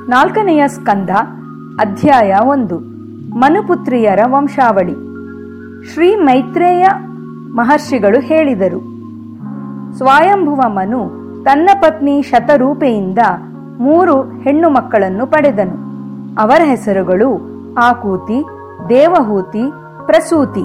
ನಾಲ್ಕನೆಯ ಸ್ಕಂದ ಅಧ್ಯಾಯ ಒಂದು ಮನುಪುತ್ರಿಯರ ವಂಶಾವಳಿ ಶ್ರೀ ಮೈತ್ರೇಯ ಮಹರ್ಷಿಗಳು ಹೇಳಿದರು ಸ್ವಯಂಭುವ ಮನು ತನ್ನ ಪತ್ನಿ ಶತರೂಪೆಯಿಂದ ಮೂರು ಹೆಣ್ಣು ಮಕ್ಕಳನ್ನು ಪಡೆದನು ಅವರ ಹೆಸರುಗಳು ಆಕೂತಿ ದೇವಹೂತಿ ಪ್ರಸೂತಿ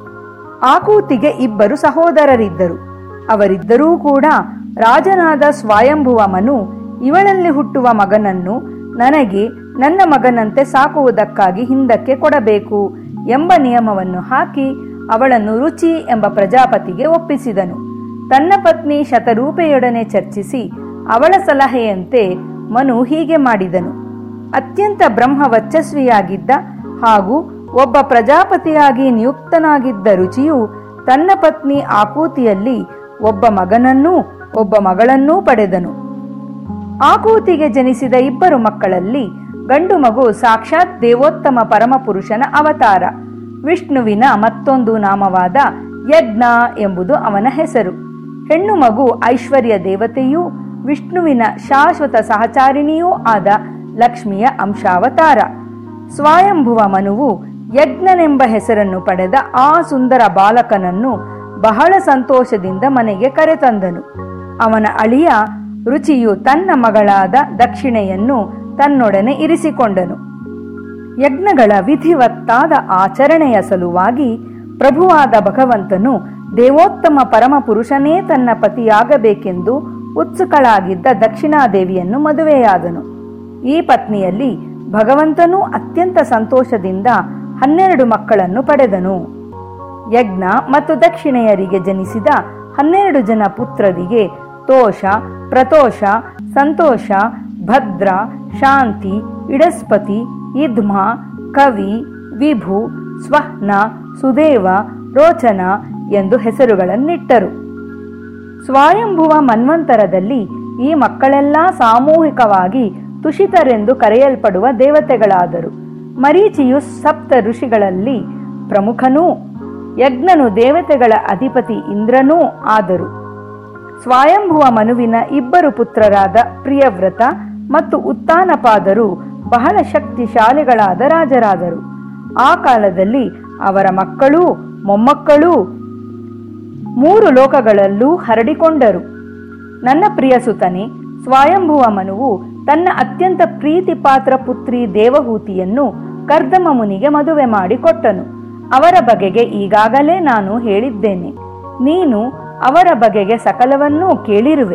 ಆಕೂತಿಗೆ ಇಬ್ಬರು ಸಹೋದರರಿದ್ದರು ಅವರಿಬ್ಬರೂ ಕೂಡ ರಾಜನಾದ ಸ್ವಯಂಭುವ ಮನು ಇವಳಲ್ಲಿ ಹುಟ್ಟುವ ಮಗನನ್ನು ನನಗೆ ನನ್ನ ಮಗನಂತೆ ಸಾಕುವುದಕ್ಕಾಗಿ ಹಿಂದಕ್ಕೆ ಕೊಡಬೇಕು ಎಂಬ ನಿಯಮವನ್ನು ಹಾಕಿ ಅವಳನ್ನು ರುಚಿ ಎಂಬ ಪ್ರಜಾಪತಿಗೆ ಒಪ್ಪಿಸಿದನು ತನ್ನ ಪತ್ನಿ ಶತರೂಪೆಯೊಡನೆ ಚರ್ಚಿಸಿ ಅವಳ ಸಲಹೆಯಂತೆ ಮನು ಹೀಗೆ ಮಾಡಿದನು ಅತ್ಯಂತ ಬ್ರಹ್ಮ ವರ್ಚಸ್ವಿಯಾಗಿದ್ದ ಹಾಗೂ ಒಬ್ಬ ಪ್ರಜಾಪತಿಯಾಗಿ ನಿಯುಕ್ತನಾಗಿದ್ದ ರುಚಿಯು ತನ್ನ ಪತ್ನಿ ಆಕೂತಿಯಲ್ಲಿ ಒಬ್ಬ ಮಗನನ್ನೂ ಒಬ್ಬ ಮಗಳನ್ನೂ ಪಡೆದನು ಆಕೂತಿಗೆ ಜನಿಸಿದ ಇಬ್ಬರು ಮಕ್ಕಳಲ್ಲಿ ಗಂಡು ಮಗು ಸಾಕ್ಷಾತ್ ದೇವೋತ್ತಮ ಪರಮಪುರುಷನ ಅವತಾರ ವಿಷ್ಣುವಿನ ಮತ್ತೊಂದು ನಾಮವಾದ ಯಜ್ಞ ಎಂಬುದು ಅವನ ಹೆಸರು ಹೆಣ್ಣು ಮಗು ಐಶ್ವರ್ಯ ದೇವತೆಯೂ ವಿಷ್ಣುವಿನ ಶಾಶ್ವತ ಸಹಚಾರಿಣಿಯೂ ಆದ ಲಕ್ಷ್ಮಿಯ ಅಂಶಾವತಾರ ಸ್ವಯಂಭುವ ಮನುವು ಯಜ್ಞನೆಂಬ ಹೆಸರನ್ನು ಪಡೆದ ಆ ಸುಂದರ ಬಾಲಕನನ್ನು ಬಹಳ ಸಂತೋಷದಿಂದ ಮನೆಗೆ ಕರೆತಂದನು ಅವನ ಅಳಿಯ ರುಚಿಯು ತನ್ನ ಮಗಳಾದ ದಕ್ಷಿಣೆಯನ್ನು ತನ್ನೊಡನೆ ಇರಿಸಿಕೊಂಡನು ಯಜ್ಞಗಳ ವಿಧಿವತ್ತಾದ ಆಚರಣೆಯ ಸಲುವಾಗಿ ಪ್ರಭುವಾದ ಭಗವಂತನು ದೇವೋತ್ತಮ ಪರಮಪುರುಷನೇ ತನ್ನ ಪತಿಯಾಗಬೇಕೆಂದು ಉತ್ಸುಕಳಾಗಿದ್ದ ದಕ್ಷಿಣಾದೇವಿಯನ್ನು ಮದುವೆಯಾದನು ಈ ಪತ್ನಿಯಲ್ಲಿ ಭಗವಂತನೂ ಅತ್ಯಂತ ಸಂತೋಷದಿಂದ ಹನ್ನೆರಡು ಮಕ್ಕಳನ್ನು ಪಡೆದನು ಯಜ್ಞ ಮತ್ತು ದಕ್ಷಿಣೆಯರಿಗೆ ಜನಿಸಿದ ಹನ್ನೆರಡು ಜನ ಪುತ್ರರಿಗೆ ತೋಷ ಪ್ರತೋಷ ಸಂತೋಷ ಭದ್ರ ಶಾಂತಿ ಇಡಸ್ಪತಿ ಇದ್ಮ ಕವಿ ವಿಭು ಸ್ವಹ್ನ ಸುದೇವ ರೋಚನ ಎಂದು ಹೆಸರುಗಳನ್ನಿಟ್ಟರು ಸ್ವಯಂಭುವ ಮನ್ವಂತರದಲ್ಲಿ ಈ ಮಕ್ಕಳೆಲ್ಲ ಸಾಮೂಹಿಕವಾಗಿ ತುಷಿತರೆಂದು ಕರೆಯಲ್ಪಡುವ ದೇವತೆಗಳಾದರು ಮರೀಚಿಯು ಸಪ್ತ ಋಷಿಗಳಲ್ಲಿ ಪ್ರಮುಖನೂ ಯಜ್ಞನು ದೇವತೆಗಳ ಅಧಿಪತಿ ಇಂದ್ರನೂ ಆದರು ಸ್ವಯಂಭುವ ಮನುವಿನ ಇಬ್ಬರು ಪುತ್ರರಾದ ಪ್ರಿಯವ್ರತ ಮತ್ತು ಉತ್ತಾನಪಾದರು ಬಹಳ ಶಕ್ತಿಶಾಲಿಗಳಾದ ರಾಜರಾದರು ಆ ಕಾಲದಲ್ಲಿ ಅವರ ಮಕ್ಕಳೂ ಮೊಮ್ಮಕ್ಕಳೂ ಮೂರು ಲೋಕಗಳಲ್ಲೂ ಹರಡಿಕೊಂಡರು ನನ್ನ ಪ್ರಿಯ ಸುತನೆ ಸ್ವಯಂಭುವ ಮನುವು ತನ್ನ ಅತ್ಯಂತ ಪ್ರೀತಿ ಪಾತ್ರ ಪುತ್ರಿ ದೇವಹೂತಿಯನ್ನು ಕರ್ದಮ ಮುನಿಗೆ ಮದುವೆ ಮಾಡಿ ಕೊಟ್ಟನು ಅವರ ಬಗೆಗೆ ಈಗಾಗಲೇ ನಾನು ಹೇಳಿದ್ದೇನೆ ನೀನು ಅವರ ಬಗೆಗೆ ಸಕಲವನ್ನೂ ಕೇಳಿರುವೆ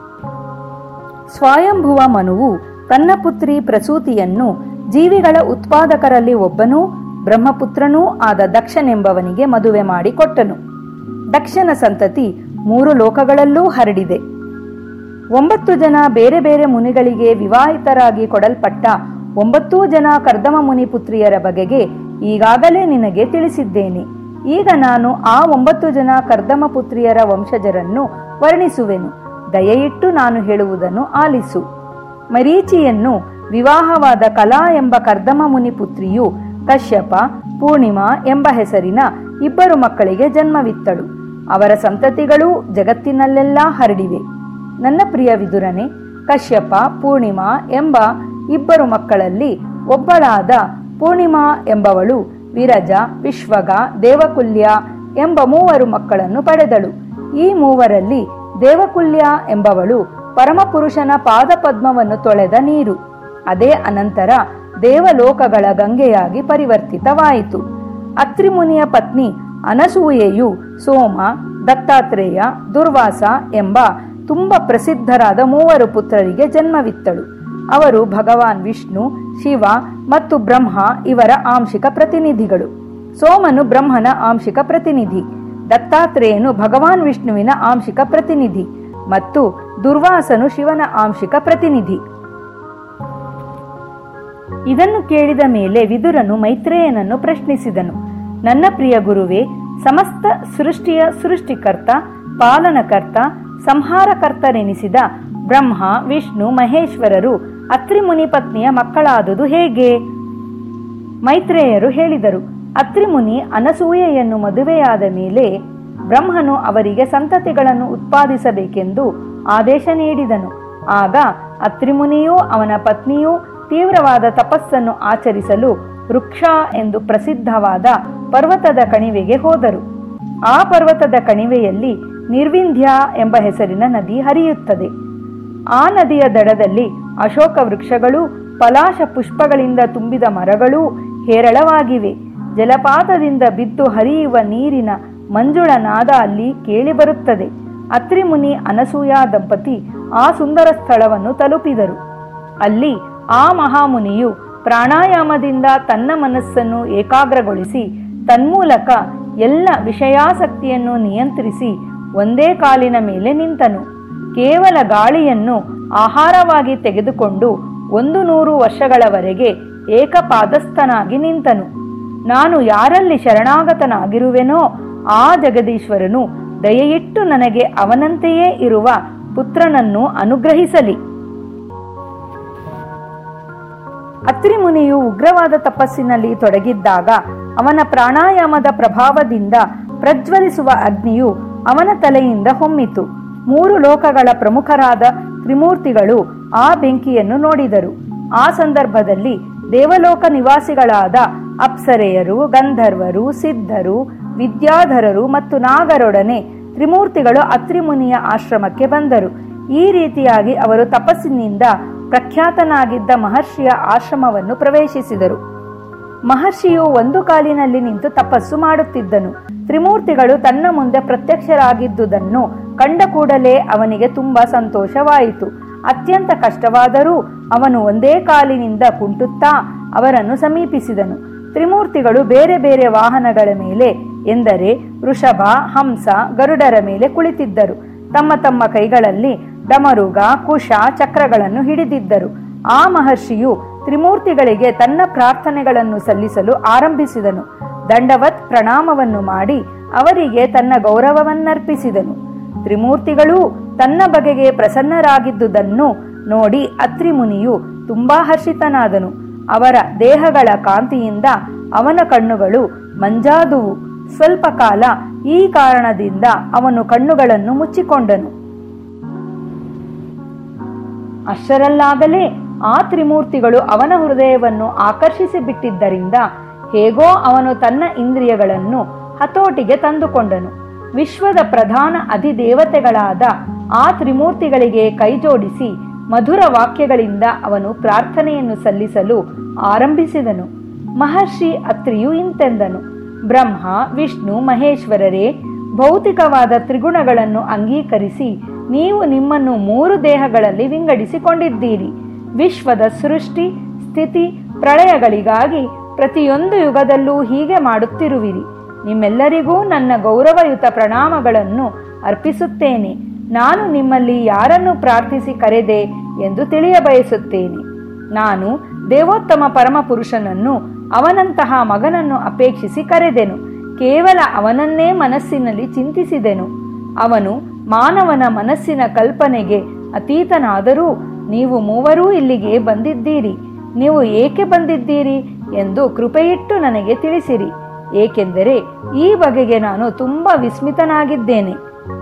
ಸ್ವಯಂಭುವ ಮನುವು ತನ್ನ ಪುತ್ರಿ ಪ್ರಸೂತಿಯನ್ನು ಜೀವಿಗಳ ಉತ್ಪಾದಕರಲ್ಲಿ ಒಬ್ಬನೂ ಬ್ರಹ್ಮಪುತ್ರನೂ ಆದ ದಕ್ಷನೆಂಬವನಿಗೆ ಮದುವೆ ಮಾಡಿ ಕೊಟ್ಟನು ದಕ್ಷನ ಸಂತತಿ ಮೂರು ಲೋಕಗಳಲ್ಲೂ ಹರಡಿದೆ ಒಂಬತ್ತು ಜನ ಬೇರೆ ಬೇರೆ ಮುನಿಗಳಿಗೆ ವಿವಾಹಿತರಾಗಿ ಕೊಡಲ್ಪಟ್ಟ ಒಂಬತ್ತೂ ಜನ ಕರ್ದಮ ಮುನಿ ಪುತ್ರಿಯರ ಬಗೆಗೆ ಈಗಾಗಲೇ ನಿನಗೆ ತಿಳಿಸಿದ್ದೇನೆ ಈಗ ನಾನು ಆ ಒಂಬತ್ತು ಜನ ಕರ್ದಮ ಪುತ್ರಿಯರ ವಂಶಜರನ್ನು ವರ್ಣಿಸುವೆನು ದಯೆಯಿಟ್ಟು ನಾನು ಹೇಳುವುದನ್ನು ಆಲಿಸು ಮರೀಚಿಯನ್ನು ವಿವಾಹವಾದ ಕಲಾ ಎಂಬ ಕರ್ದಮ ಮುನಿ ಪುತ್ರಿಯು ಕಶ್ಯಪ ಪೂರ್ಣಿಮಾ ಎಂಬ ಹೆಸರಿನ ಇಬ್ಬರು ಮಕ್ಕಳಿಗೆ ಜನ್ಮವಿತ್ತಳು ಅವರ ಸಂತತಿಗಳೂ ಜಗತ್ತಿನಲ್ಲೆಲ್ಲ ಹರಡಿವೆ ನನ್ನ ಪ್ರಿಯ ವಿದುರನೆ ಕಶ್ಯಪ ಪೂರ್ಣಿಮಾ ಎಂಬ ಇಬ್ಬರು ಮಕ್ಕಳಲ್ಲಿ ಒಬ್ಬಳಾದ ಪೂರ್ಣಿಮಾ ಎಂಬವಳು ವಿರಜ ವಿಶ್ವಗ ದೇವಕುಲ್ಯ ಎಂಬ ಮೂವರು ಮಕ್ಕಳನ್ನು ಪಡೆದಳು ಈ ಮೂವರಲ್ಲಿ ದೇವಕುಲ್ಯ ಎಂಬವಳು ಪರಮಪುರುಷನ ಪಾದಪದ್ಮವನ್ನು ತೊಳೆದ ನೀರು ಅದೇ ಅನಂತರ ದೇವಲೋಕಗಳ ಗಂಗೆಯಾಗಿ ಪರಿವರ್ತಿತವಾಯಿತು ಅತ್ರಿಮುನಿಯ ಪತ್ನಿ ಅನಸೂಯೆಯು ಸೋಮ ದತ್ತಾತ್ರೇಯ ದುರ್ವಾಸ ಎಂಬ ತುಂಬ ಪ್ರಸಿದ್ಧರಾದ ಮೂವರು ಪುತ್ರರಿಗೆ ಜನ್ಮವಿತ್ತಳು ಅವರು ಭಗವಾನ್ ವಿಷ್ಣು ಶಿವ ಮತ್ತು ಬ್ರಹ್ಮ ಇವರ ಆಂಶಿಕ ಪ್ರತಿನಿಧಿಗಳು ಸೋಮನು ಬ್ರಹ್ಮನ ಆಂಶಿಕ ಪ್ರತಿನಿಧಿ ದತ್ತಾತ್ರೇಯನು ಭಗವಾನ್ ವಿಷ್ಣುವಿನ ಆಂಶಿಕ ಪ್ರತಿನಿಧಿ ಮತ್ತು ದುರ್ವಾಸನು ಶಿವನ ಆಂಶಿಕ ಪ್ರತಿನಿಧಿ ಇದನ್ನು ಕೇಳಿದ ಮೇಲೆ ವಿದುರನು ಮೈತ್ರೇಯನನ್ನು ಪ್ರಶ್ನಿಸಿದನು ನನ್ನ ಪ್ರಿಯ ಗುರುವೇ ಸಮಸ್ತ ಸೃಷ್ಟಿಯ ಸೃಷ್ಟಿಕರ್ತ ಪಾಲನಕರ್ತ ಸಂಹಾರಕರ್ತರೆನಿಸಿದ ಬ್ರಹ್ಮ ವಿಷ್ಣು ಮಹೇಶ್ವರರು ಅತ್ರಿಮುನಿ ಪತ್ನಿಯ ಮಕ್ಕಳಾದುದು ಹೇಗೆ ಮೈತ್ರೇಯರು ಹೇಳಿದರು ಅತ್ರಿಮುನಿ ಅನಸೂಯೆಯನ್ನು ಮದುವೆಯಾದ ಮೇಲೆ ಬ್ರಹ್ಮನು ಅವರಿಗೆ ಸಂತತಿಗಳನ್ನು ಉತ್ಪಾದಿಸಬೇಕೆಂದು ಆದೇಶ ನೀಡಿದನು ಆಗ ಅತ್ರಿಮುನಿಯೂ ಅವನ ಪತ್ನಿಯೂ ತೀವ್ರವಾದ ತಪಸ್ಸನ್ನು ಆಚರಿಸಲು ವೃಕ್ಷ ಎಂದು ಪ್ರಸಿದ್ಧವಾದ ಪರ್ವತದ ಕಣಿವೆಗೆ ಹೋದರು ಆ ಪರ್ವತದ ಕಣಿವೆಯಲ್ಲಿ ನಿರ್ವಿಂಧ್ಯ ಎಂಬ ಹೆಸರಿನ ನದಿ ಹರಿಯುತ್ತದೆ ಆ ನದಿಯ ದಡದಲ್ಲಿ ಅಶೋಕ ವೃಕ್ಷಗಳು ಪಲಾಶ ಪುಷ್ಪಗಳಿಂದ ತುಂಬಿದ ಮರಗಳೂ ಹೇರಳವಾಗಿವೆ ಜಲಪಾತದಿಂದ ಬಿದ್ದು ಹರಿಯುವ ನೀರಿನ ಮಂಜುಳ ನಾದ ಅಲ್ಲಿ ಕೇಳಿಬರುತ್ತದೆ ಅತ್ರಿಮುನಿ ಅನಸೂಯ ದಂಪತಿ ಆ ಸುಂದರ ಸ್ಥಳವನ್ನು ತಲುಪಿದರು ಅಲ್ಲಿ ಆ ಮಹಾಮುನಿಯು ಪ್ರಾಣಾಯಾಮದಿಂದ ತನ್ನ ಮನಸ್ಸನ್ನು ಏಕಾಗ್ರಗೊಳಿಸಿ ತನ್ಮೂಲಕ ಎಲ್ಲ ವಿಷಯಾಸಕ್ತಿಯನ್ನು ನಿಯಂತ್ರಿಸಿ ಒಂದೇ ಕಾಲಿನ ಮೇಲೆ ನಿಂತನು ಕೇವಲ ಗಾಳಿಯನ್ನು ಆಹಾರವಾಗಿ ತೆಗೆದುಕೊಂಡು ಒಂದು ನೂರು ವರ್ಷಗಳವರೆಗೆ ಏಕಪಾದಸ್ಥನಾಗಿ ನಿಂತನು ನಾನು ಯಾರಲ್ಲಿ ಶರಣಾಗತನಾಗಿರುವೆನೋ ಆ ಜಗದೀಶ್ವರನು ದಯೆಯಿಟ್ಟು ನನಗೆ ಅವನಂತೆಯೇ ಇರುವ ಪುತ್ರನನ್ನು ಅನುಗ್ರಹಿಸಲಿ ಅತ್ರಿ ಮುನಿಯು ಉಗ್ರವಾದ ತಪಸ್ಸಿನಲ್ಲಿ ತೊಡಗಿದ್ದಾಗ ಅವನ ಪ್ರಾಣಾಯಾಮದ ಪ್ರಭಾವದಿಂದ ಪ್ರಜ್ವಲಿಸುವ ಅಗ್ನಿಯು ಅವನ ತಲೆಯಿಂದ ಹೊಮ್ಮಿತು ಮೂರು ಲೋಕಗಳ ಪ್ರಮುಖರಾದ ತ್ರಿಮೂರ್ತಿಗಳು ಆ ಬೆಂಕಿಯನ್ನು ನೋಡಿದರು ಆ ಸಂದರ್ಭದಲ್ಲಿ ದೇವಲೋಕ ನಿವಾಸಿಗಳಾದ ಅಪ್ಸರೆಯರು ಗಂಧರ್ವರು ಸಿದ್ಧರು ವಿದ್ಯಾಧರರು ಮತ್ತು ನಾಗರೊಡನೆ ತ್ರಿಮೂರ್ತಿಗಳು ಅತ್ರಿಮುನಿಯ ಆಶ್ರಮಕ್ಕೆ ಬಂದರು ಈ ರೀತಿಯಾಗಿ ಅವರು ತಪಸ್ಸಿನಿಂದ ಪ್ರಖ್ಯಾತನಾಗಿದ್ದ ಮಹರ್ಷಿಯ ಆಶ್ರಮವನ್ನು ಪ್ರವೇಶಿಸಿದರು ಮಹರ್ಷಿಯು ಒಂದು ಕಾಲಿನಲ್ಲಿ ನಿಂತು ತಪಸ್ಸು ಮಾಡುತ್ತಿದ್ದನು ತ್ರಿಮೂರ್ತಿಗಳು ತನ್ನ ಮುಂದೆ ಪ್ರತ್ಯಕ್ಷರಾಗಿದ್ದುದನ್ನು ಕಂಡ ಕೂಡಲೇ ಅವನಿಗೆ ತುಂಬಾ ಸಂತೋಷವಾಯಿತು ಅತ್ಯಂತ ಕಷ್ಟವಾದರೂ ಅವನು ಒಂದೇ ಕಾಲಿನಿಂದ ಕುಂಟುತ್ತಾ ಅವರನ್ನು ಸಮೀಪಿಸಿದನು ತ್ರಿಮೂರ್ತಿಗಳು ಬೇರೆ ಬೇರೆ ವಾಹನಗಳ ಮೇಲೆ ಎಂದರೆ ವೃಷಭ ಹಂಸ ಗರುಡರ ಮೇಲೆ ಕುಳಿತಿದ್ದರು ತಮ್ಮ ತಮ್ಮ ಕೈಗಳಲ್ಲಿ ಡಮರುಗ ಕುಶ ಚಕ್ರಗಳನ್ನು ಹಿಡಿದಿದ್ದರು ಆ ಮಹರ್ಷಿಯು ತ್ರಿಮೂರ್ತಿಗಳಿಗೆ ತನ್ನ ಪ್ರಾರ್ಥನೆಗಳನ್ನು ಸಲ್ಲಿಸಲು ಆರಂಭಿಸಿದನು ದಂಡವತ್ ಪ್ರಣಾಮವನ್ನು ಮಾಡಿ ಅವರಿಗೆ ತನ್ನ ಗೌರವವನ್ನರ್ಪಿಸಿದನು ತ್ರಿಮೂರ್ತಿಗಳೂ ತನ್ನ ಬಗೆಗೆ ಪ್ರಸನ್ನರಾಗಿದ್ದುದನ್ನು ನೋಡಿ ಅತ್ರಿ ಮುನಿಯು ತುಂಬಾ ಹರ್ಷಿತನಾದನು ಅವರ ದೇಹಗಳ ಕಾಂತಿಯಿಂದ ಅವನ ಕಣ್ಣುಗಳು ಮಂಜಾದುವು ಸ್ವಲ್ಪ ಕಾಲ ಈ ಕಾರಣದಿಂದ ಅವನು ಕಣ್ಣುಗಳನ್ನು ಮುಚ್ಚಿಕೊಂಡನು ಅಷ್ಟರಲ್ಲಾಗಲೇ ಆ ತ್ರಿಮೂರ್ತಿಗಳು ಅವನ ಹೃದಯವನ್ನು ಆಕರ್ಷಿಸಿ ಬಿಟ್ಟಿದ್ದರಿಂದ ಹೇಗೋ ಅವನು ತನ್ನ ಇಂದ್ರಿಯಗಳನ್ನು ಹತೋಟಿಗೆ ತಂದುಕೊಂಡನು ವಿಶ್ವದ ಪ್ರಧಾನ ಅಧಿದೇವತೆಗಳಾದ ಆ ತ್ರಿಮೂರ್ತಿಗಳಿಗೆ ಕೈಜೋಡಿಸಿ ಮಧುರ ವಾಕ್ಯಗಳಿಂದ ಅವನು ಪ್ರಾರ್ಥನೆಯನ್ನು ಸಲ್ಲಿಸಲು ಆರಂಭಿಸಿದನು ಮಹರ್ಷಿ ಅತ್ರಿಯು ಇಂತೆಂದನು ಬ್ರಹ್ಮ ವಿಷ್ಣು ಮಹೇಶ್ವರರೇ ಭೌತಿಕವಾದ ತ್ರಿಗುಣಗಳನ್ನು ಅಂಗೀಕರಿಸಿ ನೀವು ನಿಮ್ಮನ್ನು ಮೂರು ದೇಹಗಳಲ್ಲಿ ವಿಂಗಡಿಸಿಕೊಂಡಿದ್ದೀರಿ ವಿಶ್ವದ ಸೃಷ್ಟಿ ಸ್ಥಿತಿ ಪ್ರಳಯಗಳಿಗಾಗಿ ಪ್ರತಿಯೊಂದು ಯುಗದಲ್ಲೂ ಹೀಗೆ ಮಾಡುತ್ತಿರುವಿರಿ ನಿಮ್ಮೆಲ್ಲರಿಗೂ ನನ್ನ ಗೌರವಯುತ ಪ್ರಣಾಮಗಳನ್ನು ಅರ್ಪಿಸುತ್ತೇನೆ ನಾನು ನಿಮ್ಮಲ್ಲಿ ಯಾರನ್ನು ಪ್ರಾರ್ಥಿಸಿ ಕರೆದೆ ಎಂದು ತಿಳಿಯಬಯಸುತ್ತೇನೆ ನಾನು ದೇವೋತ್ತಮ ಪರಮಪುರುಷನನ್ನು ಅವನಂತಹ ಮಗನನ್ನು ಅಪೇಕ್ಷಿಸಿ ಕರೆದೆನು ಕೇವಲ ಅವನನ್ನೇ ಮನಸ್ಸಿನಲ್ಲಿ ಚಿಂತಿಸಿದೆನು ಅವನು ಮಾನವನ ಮನಸ್ಸಿನ ಕಲ್ಪನೆಗೆ ಅತೀತನಾದರೂ ನೀವು ಮೂವರೂ ಇಲ್ಲಿಗೆ ಬಂದಿದ್ದೀರಿ ನೀವು ಏಕೆ ಬಂದಿದ್ದೀರಿ ಎಂದು ಕೃಪೆಯಿಟ್ಟು ನನಗೆ ತಿಳಿಸಿರಿ ಏಕೆಂದರೆ ಈ ಬಗೆಗೆ ನಾನು ತುಂಬಾ ವಿಸ್ಮಿತನಾಗಿದ್ದೇನೆ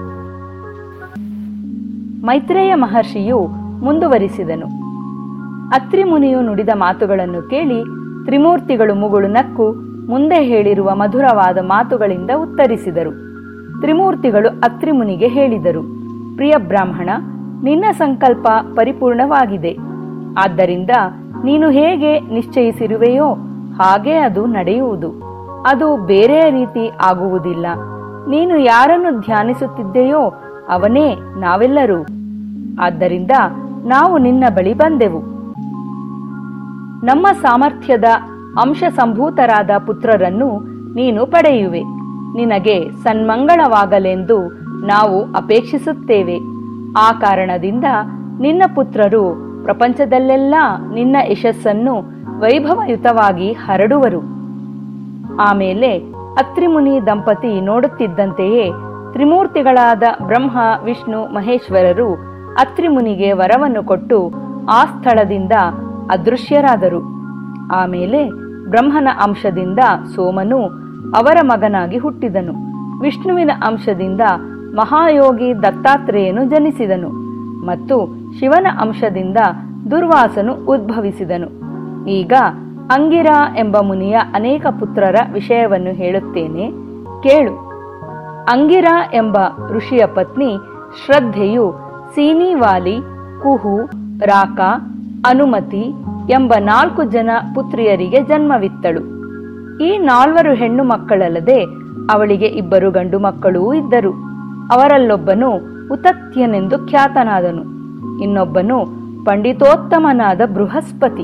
ಮೈತ್ರೇಯ ಮಹರ್ಷಿಯು ಮುಂದುವರಿಸಿದನು ಅತ್ರಿ ಮುನಿಯು ನುಡಿದ ಮಾತುಗಳನ್ನು ಕೇಳಿ ತ್ರಿಮೂರ್ತಿಗಳು ಮುಗುಳು ನಕ್ಕು ಮುಂದೆ ಹೇಳಿರುವ ಮಧುರವಾದ ಮಾತುಗಳಿಂದ ಉತ್ತರಿಸಿದರು ತ್ರಿಮೂರ್ತಿಗಳು ಅತ್ರಿ ಮುನಿಗೆ ಹೇಳಿದರು ಪ್ರಿಯ ಬ್ರಾಹ್ಮಣ ನಿನ್ನ ಸಂಕಲ್ಪ ಪರಿಪೂರ್ಣವಾಗಿದೆ ಆದ್ದರಿಂದ ನೀನು ಹೇಗೆ ನಿಶ್ಚಯಿಸಿರುವೆಯೋ ಹಾಗೆ ಅದು ನಡೆಯುವುದು ಅದು ಬೇರೆಯ ರೀತಿ ಆಗುವುದಿಲ್ಲ ನೀನು ಯಾರನ್ನು ಧ್ಯಾನಿಸುತ್ತಿದ್ದೆಯೋ ಅವನೇ ನಾವೆಲ್ಲರೂ ಆದ್ದರಿಂದ ನಾವು ನಿನ್ನ ಬಳಿ ಬಂದೆವು ನಮ್ಮ ಸಾಮರ್ಥ್ಯದ ಅಂಶ ಸಂಭೂತರಾದ ಪುತ್ರರನ್ನು ನೀನು ಪಡೆಯುವೆ ನಿನಗೆ ಸನ್ಮಂಗಳವಾಗಲೆಂದು ನಾವು ಅಪೇಕ್ಷಿಸುತ್ತೇವೆ ಆ ಕಾರಣದಿಂದ ನಿನ್ನ ಪುತ್ರರು ಪ್ರಪಂಚದಲ್ಲೆಲ್ಲ ನಿನ್ನ ಯಶಸ್ಸನ್ನು ವೈಭವಯುತವಾಗಿ ಹರಡುವರು ಆಮೇಲೆ ಅತ್ರಿಮುನಿ ದಂಪತಿ ನೋಡುತ್ತಿದ್ದಂತೆಯೇ ತ್ರಿಮೂರ್ತಿಗಳಾದ ಬ್ರಹ್ಮ ವಿಷ್ಣು ಮಹೇಶ್ವರರು ಅತ್ರಿಮುನಿಗೆ ವರವನ್ನು ಕೊಟ್ಟು ಆ ಸ್ಥಳದಿಂದ ಅದೃಶ್ಯರಾದರು ಆಮೇಲೆ ಬ್ರಹ್ಮನ ಅಂಶದಿಂದ ಸೋಮನು ಅವರ ಮಗನಾಗಿ ಹುಟ್ಟಿದನು ವಿಷ್ಣುವಿನ ಅಂಶದಿಂದ ಮಹಾಯೋಗಿ ದತ್ತಾತ್ರೇಯನು ಜನಿಸಿದನು ಮತ್ತು ಶಿವನ ಅಂಶದಿಂದ ದುರ್ವಾಸನು ಉದ್ಭವಿಸಿದನು ಈಗ ಅಂಗಿರ ಎಂಬ ಮುನಿಯ ಅನೇಕ ಪುತ್ರರ ವಿಷಯವನ್ನು ಹೇಳುತ್ತೇನೆ ಕೇಳು ಅಂಗಿರ ಎಂಬ ಋಷಿಯ ಪತ್ನಿ ಶ್ರದ್ಧೆಯು ಸೀನಿವಾಲಿ ಕುಹು ರಾಕ ಅನುಮತಿ ಎಂಬ ನಾಲ್ಕು ಜನ ಪುತ್ರಿಯರಿಗೆ ಜನ್ಮವಿತ್ತಳು ಈ ನಾಲ್ವರು ಹೆಣ್ಣು ಮಕ್ಕಳಲ್ಲದೆ ಅವಳಿಗೆ ಇಬ್ಬರು ಗಂಡು ಮಕ್ಕಳೂ ಇದ್ದರು ಅವರಲ್ಲೊಬ್ಬನು ಉತತ್ಯನೆಂದು ಖ್ಯಾತನಾದನು ಇನ್ನೊಬ್ಬನು ಪಂಡಿತೋತ್ತಮನಾದ ಬೃಹಸ್ಪತಿ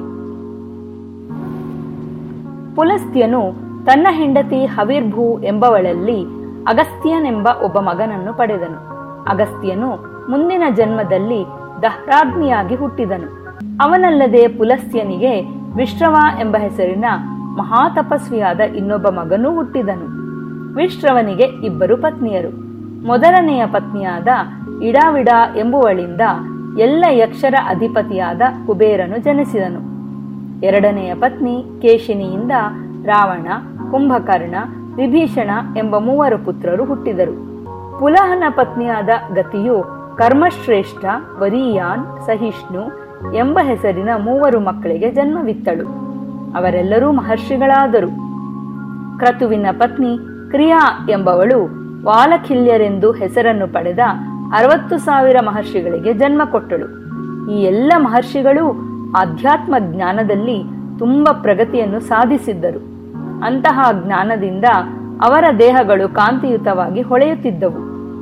ಪುಲಸ್ತ್ಯನು ತನ್ನ ಹೆಂಡತಿ ಹವಿರ್ಭೂ ಎಂಬವಳಲ್ಲಿ ಅಗಸ್ತ್ಯನೆಂಬ ಒಬ್ಬ ಮಗನನ್ನು ಪಡೆದನು ಅಗಸ್ತ್ಯನು ಮುಂದಿನ ಜನ್ಮದಲ್ಲಿ ದಹ್ರಾಗ್ನಿಯಾಗಿ ಹುಟ್ಟಿದನು ಅವನಲ್ಲದೆ ಪುಲಸ್ತ್ಯನಿಗೆ ವಿಶ್ರವ ಎಂಬ ಹೆಸರಿನ ಮಹಾತಪಸ್ವಿಯಾದ ಇನ್ನೊಬ್ಬ ಮಗನೂ ಹುಟ್ಟಿದನು ವಿಶ್ರವನಿಗೆ ಇಬ್ಬರು ಪತ್ನಿಯರು ಮೊದಲನೆಯ ಪತ್ನಿಯಾದ ಇಡಾವಿಡ ಎಂಬುವಳಿಂದ ಎಲ್ಲ ಯಕ್ಷರ ಅಧಿಪತಿಯಾದ ಕುಬೇರನು ಜನಿಸಿದನು ಎರಡನೆಯ ಪತ್ನಿ ಕೇಶಿನಿಯಿಂದ ರಾವಣ ಕುಂಭಕರ್ಣ ವಿಭೀಷಣ ಎಂಬ ಮೂವರು ಪುತ್ರರು ಹುಟ್ಟಿದರು ಪುಲಹನ ಪತ್ನಿಯಾದ ಗತಿಯು ಕರ್ಮಶ್ರೇಷ್ಠ ವರೀಯಾನ್ ಸಹಿಷ್ಣು ಎಂಬ ಹೆಸರಿನ ಮೂವರು ಮಕ್ಕಳಿಗೆ ಜನ್ಮವಿತ್ತಳು ಅವರೆಲ್ಲರೂ ಮಹರ್ಷಿಗಳಾದರು ಕ್ರತುವಿನ ಪತ್ನಿ ಕ್ರಿಯಾ ಎಂಬವಳು ವಾಲಖಿಲ್ಯರೆಂದು ಹೆಸರನ್ನು ಪಡೆದ ಅರವತ್ತು ಸಾವಿರ ಮಹರ್ಷಿಗಳಿಗೆ ಜನ್ಮ ಕೊಟ್ಟಳು ಈ ಎಲ್ಲ ಮಹರ್ಷಿಗಳು ಆಧ್ಯಾತ್ಮ ಜ್ಞಾನದಲ್ಲಿ ತುಂಬ ಪ್ರಗತಿಯನ್ನು ಸಾಧಿಸಿದ್ದರು ಅಂತಹ ಜ್ಞಾನದಿಂದ ಅವರ ದೇಹಗಳು ಕಾಂತಿಯುತವಾಗಿ ಹೊಳೆಯುತ್ತಿದ್ದವು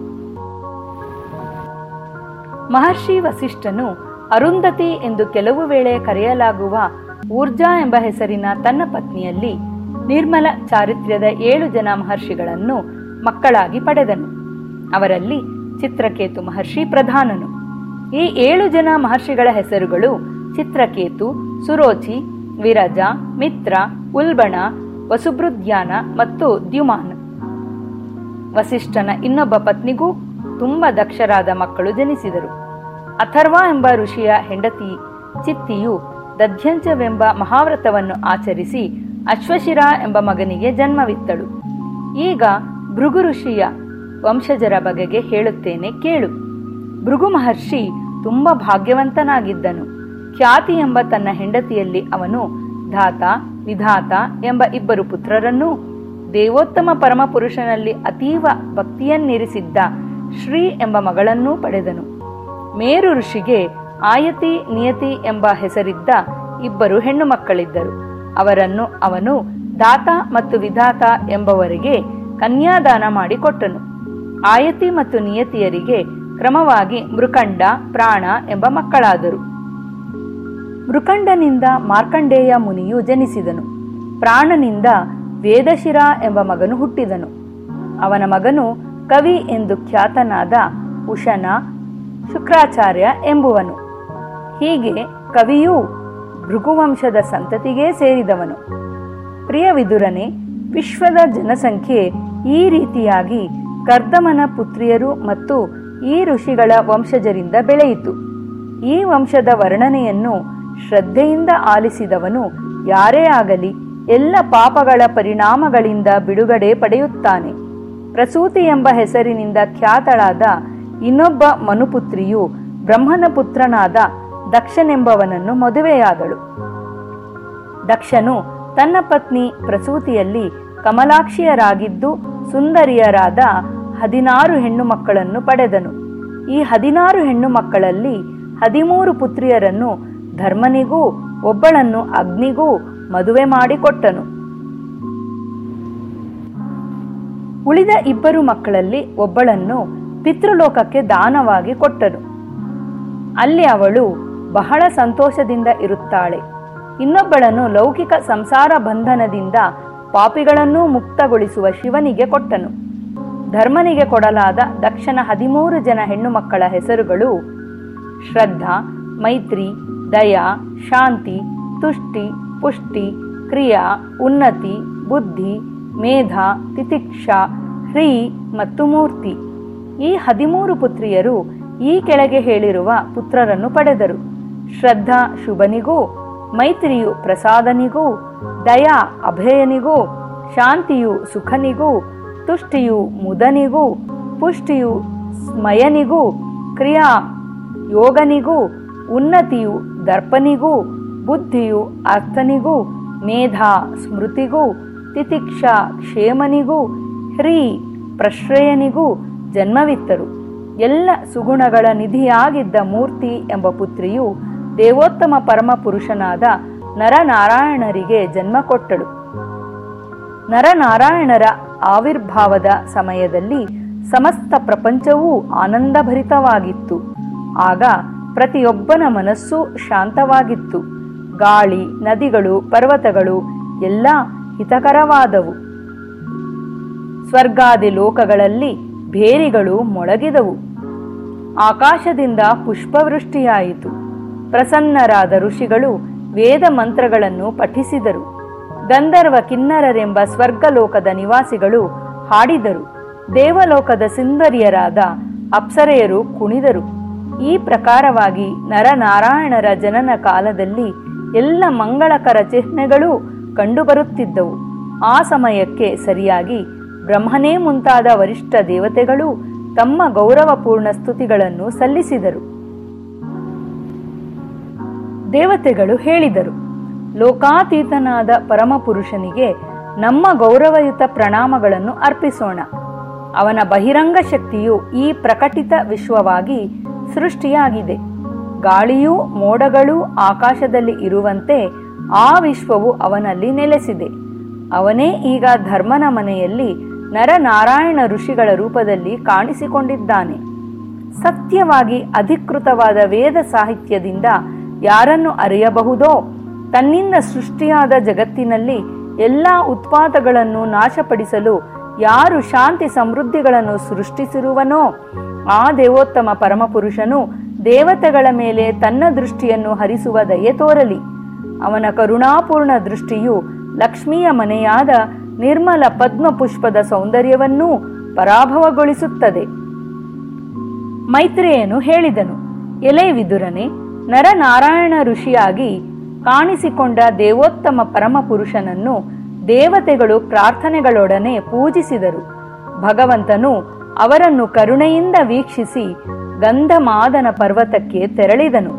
ಮಹರ್ಷಿ ವಸಿಷ್ಠನು ಅರುಂಧತಿ ಎಂದು ಕೆಲವು ವೇಳೆ ಕರೆಯಲಾಗುವ ಊರ್ಜಾ ಎಂಬ ಹೆಸರಿನ ತನ್ನ ಪತ್ನಿಯಲ್ಲಿ ನಿರ್ಮಲ ಚಾರಿತ್ರ್ಯದ ಏಳು ಜನ ಮಹರ್ಷಿಗಳನ್ನು ಮಕ್ಕಳಾಗಿ ಪಡೆದನು ಅವರಲ್ಲಿ ಚಿತ್ರಕೇತು ಮಹರ್ಷಿ ಪ್ರಧಾನನು ಈ ಏಳು ಜನ ಮಹರ್ಷಿಗಳ ಹೆಸರುಗಳು ಚಿತ್ರಕೇತು ಸುರೋಚಿ ವಿರಜ ಮಿತ್ರ ಉಲ್ಬಣ ವಸುಬೃದ್ಯಾನ ಮತ್ತು ದ್ಯುಮಾನ್ ವಸಿಷ್ಠನ ಇನ್ನೊಬ್ಬ ಪತ್ನಿಗೂ ತುಂಬ ದಕ್ಷರಾದ ಮಕ್ಕಳು ಜನಿಸಿದರು ಅಥರ್ವ ಎಂಬ ಋಷಿಯ ಹೆಂಡತಿ ಚಿತ್ತಿಯು ದಧ್ಯಂಚವೆಂಬ ಮಹಾವ್ರತವನ್ನು ಆಚರಿಸಿ ಅಶ್ವಶಿರ ಎಂಬ ಮಗನಿಗೆ ಜನ್ಮವಿತ್ತಳು ಈಗ ಭೃಗು ಋಷಿಯ ವಂಶಜರ ಬಗೆಗೆ ಹೇಳುತ್ತೇನೆ ಕೇಳು ಭೃಗು ಮಹರ್ಷಿ ತುಂಬ ಭಾಗ್ಯವಂತನಾಗಿದ್ದನು ಖ್ಯಾತಿ ಎಂಬ ತನ್ನ ಹೆಂಡತಿಯಲ್ಲಿ ಅವನು ಧಾತ ವಿಧಾತ ಎಂಬ ಇಬ್ಬರು ಪುತ್ರರನ್ನೂ ದೇವೋತ್ತಮ ಪರಮಪುರುಷನಲ್ಲಿ ಅತೀವ ಭಕ್ತಿಯನ್ನಿರಿಸಿದ್ದ ಶ್ರೀ ಎಂಬ ಮಗಳನ್ನೂ ಪಡೆದನು ಮೇರು ಋಷಿಗೆ ಆಯತಿ ನಿಯತಿ ಎಂಬ ಹೆಸರಿದ್ದ ಇಬ್ಬರು ಹೆಣ್ಣು ಮಕ್ಕಳಿದ್ದರು ಅವರನ್ನು ಅವನು ದಾತ ಮತ್ತು ವಿಧಾತ ಎಂಬವರಿಗೆ ಕನ್ಯಾದಾನ ಮಾಡಿಕೊಟ್ಟನು ಆಯತಿ ಮತ್ತು ನಿಯತಿಯರಿಗೆ ಕ್ರಮವಾಗಿ ಮೃಕಂಡ ಪ್ರಾಣ ಎಂಬ ಮಕ್ಕಳಾದರು ಮೃಕಂಡನಿಂದ ಮಾರ್ಕಂಡೇಯ ಮುನಿಯು ಜನಿಸಿದನು ಪ್ರಾಣನಿಂದ ವೇದಶಿರ ಎಂಬ ಮಗನು ಹುಟ್ಟಿದನು ಅವನ ಮಗನು ಕವಿ ಎಂದು ಖ್ಯಾತನಾದ ಉಶನ ಶುಕ್ರಾಚಾರ್ಯ ಎಂಬುವನು ಹೀಗೆ ಕವಿಯೂ ಭೃಗುವಂಶದ ಸಂತತಿಗೇ ಸೇರಿದವನು ಪ್ರಿಯ ವಿದುರನೆ ವಿಶ್ವದ ಜನಸಂಖ್ಯೆ ಈ ರೀತಿಯಾಗಿ ಕರ್ದಮನ ಪುತ್ರಿಯರು ಮತ್ತು ಈ ಋಷಿಗಳ ವಂಶಜರಿಂದ ಬೆಳೆಯಿತು ಈ ವಂಶದ ವರ್ಣನೆಯನ್ನು ಶ್ರದ್ಧೆಯಿಂದ ಆಲಿಸಿದವನು ಯಾರೇ ಆಗಲಿ ಎಲ್ಲ ಪಾಪಗಳ ಪರಿಣಾಮಗಳಿಂದ ಬಿಡುಗಡೆ ಪಡೆಯುತ್ತಾನೆ ಪ್ರಸೂತಿ ಎಂಬ ಹೆಸರಿನಿಂದ ಖ್ಯಾತಳಾದ ಇನ್ನೊಬ್ಬ ಮನುಪುತ್ರಿಯು ಬ್ರಹ್ಮನ ಪುತ್ರನಾದ ದಕ್ಷನೆಂಬವನನ್ನು ಮದುವೆಯಾದಳು ದಕ್ಷನು ತನ್ನ ಪತ್ನಿ ಪ್ರಸೂತಿಯಲ್ಲಿ ಕಮಲಾಕ್ಷಿಯರಾಗಿದ್ದು ಸುಂದರಿಯರಾದ ಹದಿನಾರು ಹೆಣ್ಣು ಮಕ್ಕಳನ್ನು ಪಡೆದನು ಈ ಹದಿನಾರು ಹೆಣ್ಣು ಮಕ್ಕಳಲ್ಲಿ ಹದಿಮೂರು ಪುತ್ರಿಯರನ್ನು ಧರ್ಮನಿಗೂ ಒಬ್ಬಳನ್ನು ಅಗ್ನಿಗೂ ಮದುವೆ ಮಾಡಿಕೊಟ್ಟನು ಉಳಿದ ಇಬ್ಬರು ಮಕ್ಕಳಲ್ಲಿ ಒಬ್ಬಳನ್ನು ಪಿತೃಲೋಕಕ್ಕೆ ದಾನವಾಗಿ ಕೊಟ್ಟನು ಅಲ್ಲಿ ಅವಳು ಬಹಳ ಸಂತೋಷದಿಂದ ಇರುತ್ತಾಳೆ ಇನ್ನೊಬ್ಬಳನ್ನು ಲೌಕಿಕ ಸಂಸಾರ ಬಂಧನದಿಂದ ಪಾಪಿಗಳನ್ನೂ ಮುಕ್ತಗೊಳಿಸುವ ಶಿವನಿಗೆ ಕೊಟ್ಟನು ಧರ್ಮನಿಗೆ ಕೊಡಲಾದ ದಕ್ಷನ ಹದಿಮೂರು ಜನ ಹೆಣ್ಣು ಮಕ್ಕಳ ಹೆಸರುಗಳು ಶ್ರದ್ಧಾ ಮೈತ್ರಿ ದಯಾ ಶಾಂತಿ ತುಷ್ಟಿ ಪುಷ್ಟಿ ಕ್ರಿಯಾ ಉನ್ನತಿ ಬುದ್ಧಿ ಮೇಧ ತಿತಿಕ್ಷಾ ಹ್ರೀ ಮತ್ತು ಮೂರ್ತಿ ಈ ಹದಿಮೂರು ಪುತ್ರಿಯರು ಈ ಕೆಳಗೆ ಹೇಳಿರುವ ಪುತ್ರರನ್ನು ಪಡೆದರು ಶ್ರದ್ಧಾ ಶುಭನಿಗೂ ಮೈತ್ರಿಯು ಪ್ರಸಾದನಿಗೂ ದಯಾ ಅಭಯನಿಗೂ ಶಾಂತಿಯು ಸುಖನಿಗೂ ತುಷ್ಟಿಯು ಮುದನಿಗೂ ಪುಷ್ಟಿಯು ಸ್ಮಯನಿಗೂ ಕ್ರಿಯಾ ಯೋಗನಿಗೂ ಉನ್ನತಿಯು ದರ್ಪನಿಗೂ ಬುದ್ಧಿಯು ಅರ್ಥನಿಗೂ ಮೇಧಾ ಸ್ಮೃತಿಗೂ ತಿತಿಕ್ಷಾ ಕ್ಷೇಮನಿಗೂ ಹ್ರೀ ಪ್ರಶ್ರಯನಿಗೂ ಜನ್ಮವಿತ್ತರು ಎಲ್ಲ ಸುಗುಣಗಳ ನಿಧಿಯಾಗಿದ್ದ ಮೂರ್ತಿ ಎಂಬ ಪುತ್ರಿಯು ದೇವೋತ್ತಮ ಪರಮಪುರುಷನಾದ ನರನಾರಾಯಣರಿಗೆ ಜನ್ಮ ಕೊಟ್ಟಳು ನರನಾರಾಯಣರ ಆವಿರ್ಭಾವದ ಸಮಯದಲ್ಲಿ ಸಮಸ್ತ ಪ್ರಪಂಚವೂ ಆನಂದಭರಿತವಾಗಿತ್ತು ಆಗ ಪ್ರತಿಯೊಬ್ಬನ ಮನಸ್ಸು ಶಾಂತವಾಗಿತ್ತು ಗಾಳಿ ನದಿಗಳು ಪರ್ವತಗಳು ಎಲ್ಲ ಹಿತಕರವಾದವು ಸ್ವರ್ಗಾದಿ ಲೋಕಗಳಲ್ಲಿ ಭೇರಿಗಳು ಮೊಳಗಿದವು ಆಕಾಶದಿಂದ ಪುಷ್ಪವೃಷ್ಟಿಯಾಯಿತು ಪ್ರಸನ್ನರಾದ ಋಷಿಗಳು ವೇದ ಮಂತ್ರಗಳನ್ನು ಪಠಿಸಿದರು ಗಂಧರ್ವ ಕಿನ್ನರರೆಂಬ ಸ್ವರ್ಗಲೋಕದ ನಿವಾಸಿಗಳು ಹಾಡಿದರು ದೇವಲೋಕದ ಸುಂದರಿಯರಾದ ಅಪ್ಸರೆಯರು ಕುಣಿದರು ಈ ಪ್ರಕಾರವಾಗಿ ನರನಾರಾಯಣರ ಜನನ ಕಾಲದಲ್ಲಿ ಎಲ್ಲ ಮಂಗಳಕರ ಚಿಹ್ನೆಗಳು ಕಂಡುಬರುತ್ತಿದ್ದವು ಆ ಸಮಯಕ್ಕೆ ಸರಿಯಾಗಿ ಬ್ರಹ್ಮನೇ ಮುಂತಾದ ವರಿಷ್ಠ ದೇವತೆಗಳು ತಮ್ಮ ಗೌರವಪೂರ್ಣ ಸ್ತುತಿಗಳನ್ನು ಸಲ್ಲಿಸಿದರು ದೇವತೆಗಳು ಹೇಳಿದರು ಲೋಕಾತೀತನಾದ ಪರಮಪುರುಷನಿಗೆ ನಮ್ಮ ಗೌರವಯುತ ಪ್ರಣಾಮಗಳನ್ನು ಅರ್ಪಿಸೋಣ ಅವನ ಬಹಿರಂಗ ಶಕ್ತಿಯು ಈ ಪ್ರಕಟಿತ ವಿಶ್ವವಾಗಿ ಸೃಷ್ಟಿಯಾಗಿದೆ ಗಾಳಿಯೂ ಮೋಡಗಳೂ ಆಕಾಶದಲ್ಲಿ ಇರುವಂತೆ ಆ ವಿಶ್ವವು ಅವನಲ್ಲಿ ನೆಲೆಸಿದೆ ಅವನೇ ಈಗ ಧರ್ಮನ ಮನೆಯಲ್ಲಿ ನರನಾರಾಯಣ ಋಷಿಗಳ ರೂಪದಲ್ಲಿ ಕಾಣಿಸಿಕೊಂಡಿದ್ದಾನೆ ಸತ್ಯವಾಗಿ ಅಧಿಕೃತವಾದ ವೇದ ಸಾಹಿತ್ಯದಿಂದ ಯಾರನ್ನು ಅರಿಯಬಹುದೋ ತನ್ನಿಂದ ಸೃಷ್ಟಿಯಾದ ಜಗತ್ತಿನಲ್ಲಿ ಎಲ್ಲ ಉತ್ಪಾದಗಳನ್ನು ನಾಶಪಡಿಸಲು ಯಾರು ಶಾಂತಿ ಸಮೃದ್ಧಿಗಳನ್ನು ಸೃಷ್ಟಿಸಿರುವನೋ ಆ ದೇವೋತ್ತಮ ಪರಮಪುರುಷನು ದೇವತೆಗಳ ಮೇಲೆ ತನ್ನ ದೃಷ್ಟಿಯನ್ನು ಹರಿಸುವ ದಯೆ ತೋರಲಿ ಅವನ ಕರುಣಾಪೂರ್ಣ ದೃಷ್ಟಿಯು ಲಕ್ಷ್ಮಿಯ ಮನೆಯಾದ ನಿರ್ಮಲ ಪದ್ಮ ಪುಷ್ಪದ ಸೌಂದರ್ಯವನ್ನೂ ಪರಾಭವಗೊಳಿಸುತ್ತದೆ ಮೈತ್ರೇಯನು ಹೇಳಿದನು ಎಲೆ ವಿದುರನೆ ನರನಾರಾಯಣ ಋಷಿಯಾಗಿ ಕಾಣಿಸಿಕೊಂಡ ದೇವೋತ್ತಮ ಪರಮಪುರುಷನನ್ನು ದೇವತೆಗಳು ಪ್ರಾರ್ಥನೆಗಳೊಡನೆ ಪೂಜಿಸಿದರು ಭಗವಂತನು ಅವರನ್ನು ಕರುಣೆಯಿಂದ ವೀಕ್ಷಿಸಿ ಗಂಧಮಾದನ ಪರ್ವತಕ್ಕೆ ತೆರಳಿದನು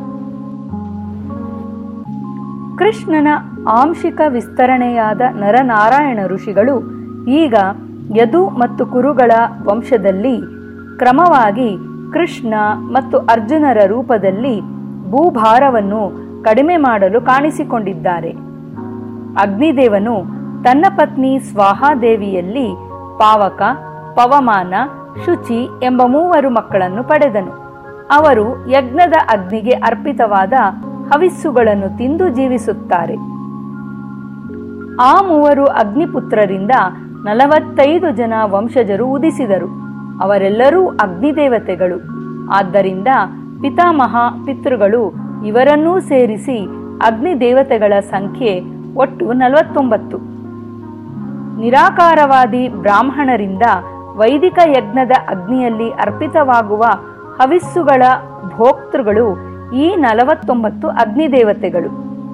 ಕೃಷ್ಣನ ಆಂಶಿಕ ವಿಸ್ತರಣೆಯಾದ ನರನಾರಾಯಣ ಋಷಿಗಳು ಈಗ ಯದು ಮತ್ತು ಕುರುಗಳ ವಂಶದಲ್ಲಿ ಕ್ರಮವಾಗಿ ಕೃಷ್ಣ ಮತ್ತು ಅರ್ಜುನರ ರೂಪದಲ್ಲಿ ಭೂಭಾರವನ್ನು ಕಡಿಮೆ ಮಾಡಲು ಕಾಣಿಸಿಕೊಂಡಿದ್ದಾರೆ ಅಗ್ನಿದೇವನು ತನ್ನ ಪತ್ನಿ ಸ್ವಾಹಾದೇವಿಯಲ್ಲಿ ಪಾವಕ ಪವಮಾನ ಶುಚಿ ಎಂಬ ಮೂವರು ಮಕ್ಕಳನ್ನು ಪಡೆದನು ಅವರು ಯಜ್ಞದ ಅಗ್ನಿಗೆ ಅರ್ಪಿತವಾದ ಹವಿಸ್ಸುಗಳನ್ನು ತಿಂದು ಜೀವಿಸುತ್ತಾರೆ ಆ ಮೂವರು ಅಗ್ನಿಪುತ್ರರಿಂದ ನಲವತ್ತೈದು ಜನ ವಂಶಜರು ಉದಿಸಿದರು ಅವರೆಲ್ಲರೂ ಅಗ್ನಿದೇವತೆಗಳು ಆದ್ದರಿಂದ ಪಿತಾಮಹ ಪಿತೃಗಳು ಇವರನ್ನೂ ಸೇರಿಸಿ ಅಗ್ನಿದೇವತೆಗಳ ಸಂಖ್ಯೆ ಒಟ್ಟು ನಲವತ್ತೊಂಬತ್ತು ನಿರಾಕಾರವಾದಿ ಬ್ರಾಹ್ಮಣರಿಂದ ವೈದಿಕ ಯಜ್ಞದ ಅಗ್ನಿಯಲ್ಲಿ ಅರ್ಪಿತವಾಗುವ ಹವಿಸ್ಸುಗಳ ಭೋಕ್ತೃಗಳು ಈ ನಲವತ್ತೊಂಬತ್ತು ಅಗ್ನಿದೇವತೆಗಳು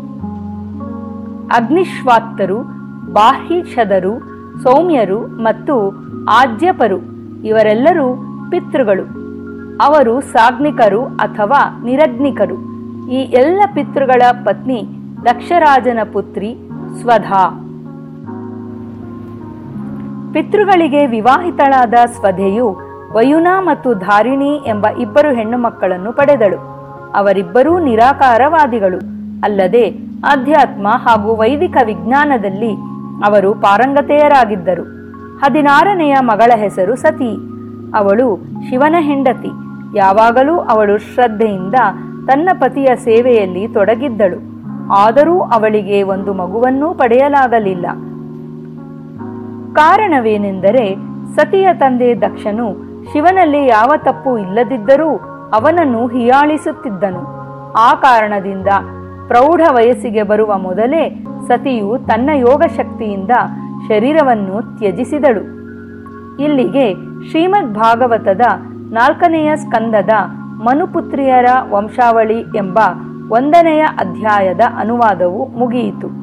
ಅಗ್ನಿಶ್ವಾತ್ತರು ಬಾಹ್ಯಷದರು ಸೌಮ್ಯರು ಮತ್ತು ಆಜ್ಯಪರು ಇವರೆಲ್ಲರೂ ಪಿತೃಗಳು ಅವರು ಸಾಗ್ನಿಕರು ಅಥವಾ ನಿರಗ್ನಿಕರು ಈ ಎಲ್ಲ ಪಿತೃಗಳ ಪತ್ನಿ ದಕ್ಷರಾಜನ ಪುತ್ರಿ ಸ್ವಧಾ ಪಿತೃಗಳಿಗೆ ವಿವಾಹಿತಳಾದ ಸ್ವಧೆಯು ವಯುನಾ ಮತ್ತು ಧಾರಿಣಿ ಎಂಬ ಇಬ್ಬರು ಹೆಣ್ಣು ಮಕ್ಕಳನ್ನು ಪಡೆದಳು ಅವರಿಬ್ಬರೂ ನಿರಾಕಾರವಾದಿಗಳು ಅಲ್ಲದೆ ಅಧ್ಯಾತ್ಮ ಹಾಗೂ ವೈದಿಕ ವಿಜ್ಞಾನದಲ್ಲಿ ಅವರು ಪಾರಂಗತೆಯರಾಗಿದ್ದರು ಹದಿನಾರನೆಯ ಮಗಳ ಹೆಸರು ಸತಿ ಅವಳು ಶಿವನ ಹೆಂಡತಿ ಯಾವಾಗಲೂ ಅವಳು ಶ್ರದ್ಧೆಯಿಂದ ತನ್ನ ಪತಿಯ ಸೇವೆಯಲ್ಲಿ ತೊಡಗಿದ್ದಳು ಆದರೂ ಅವಳಿಗೆ ಒಂದು ಮಗುವನ್ನೂ ಪಡೆಯಲಾಗಲಿಲ್ಲ ಕಾರಣವೇನೆಂದರೆ ಸತಿಯ ತಂದೆ ದಕ್ಷನು ಶಿವನಲ್ಲಿ ಯಾವ ತಪ್ಪು ಇಲ್ಲದಿದ್ದರೂ ಅವನನ್ನು ಹೀಯಾಳಿಸುತ್ತಿದ್ದನು ಆ ಕಾರಣದಿಂದ ಪ್ರೌಢ ವಯಸ್ಸಿಗೆ ಬರುವ ಮೊದಲೇ ಸತಿಯು ತನ್ನ ಯೋಗ ಶಕ್ತಿಯಿಂದ ಶರೀರವನ್ನು ತ್ಯಜಿಸಿದಳು ಇಲ್ಲಿಗೆ ಶ್ರೀಮದ್ ಭಾಗವತದ ನಾಲ್ಕನೆಯ ಸ್ಕಂದದ ಮನುಪುತ್ರಿಯರ ವಂಶಾವಳಿ ಎಂಬ ಒಂದನೆಯ ಅಧ್ಯಾಯದ ಅನುವಾದವು ಮುಗಿಯಿತು